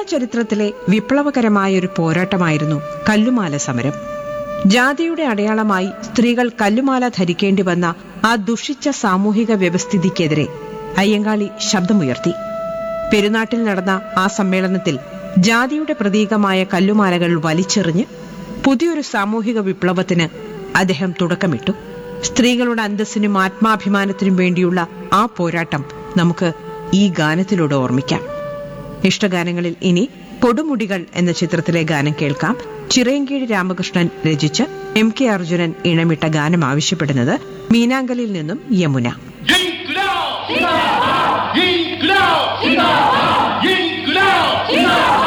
ചരിത്രത്തിലെ വിപ്ലവകരമായ ഒരു പോരാട്ടമായിരുന്നു കല്ലുമാല സമരം ജാതിയുടെ അടയാളമായി സ്ത്രീകൾ കല്ലുമാല ധരിക്കേണ്ടി വന്ന ആ ദുഷിച്ച സാമൂഹിക വ്യവസ്ഥിതിക്കെതിരെ അയ്യങ്കാളി ശബ്ദമുയർത്തി പെരുന്നാട്ടിൽ നടന്ന ആ സമ്മേളനത്തിൽ ജാതിയുടെ പ്രതീകമായ കല്ലുമാലകൾ വലിച്ചെറിഞ്ഞ് പുതിയൊരു സാമൂഹിക വിപ്ലവത്തിന് അദ്ദേഹം തുടക്കമിട്ടു സ്ത്രീകളുടെ അന്തസ്സിനും ആത്മാഭിമാനത്തിനും വേണ്ടിയുള്ള ആ പോരാട്ടം നമുക്ക് ഈ ഗാനത്തിലൂടെ ഓർമ്മിക്കാം ഇഷ്ടഗാനങ്ങളിൽ ഇനി കൊടുമുടികൾ എന്ന ചിത്രത്തിലെ ഗാനം കേൾക്കാം ചിറയൻകീഴ് രാമകൃഷ്ണൻ രചിച്ച് എം കെ അർജുനൻ ഇണമിട്ട ഗാനം ആവശ്യപ്പെടുന്നത് മീനാങ്കലിൽ നിന്നും യമുന ഇൻക്ലാബ് ഇൻക്ലാബ് ഇൻക്ലാബ്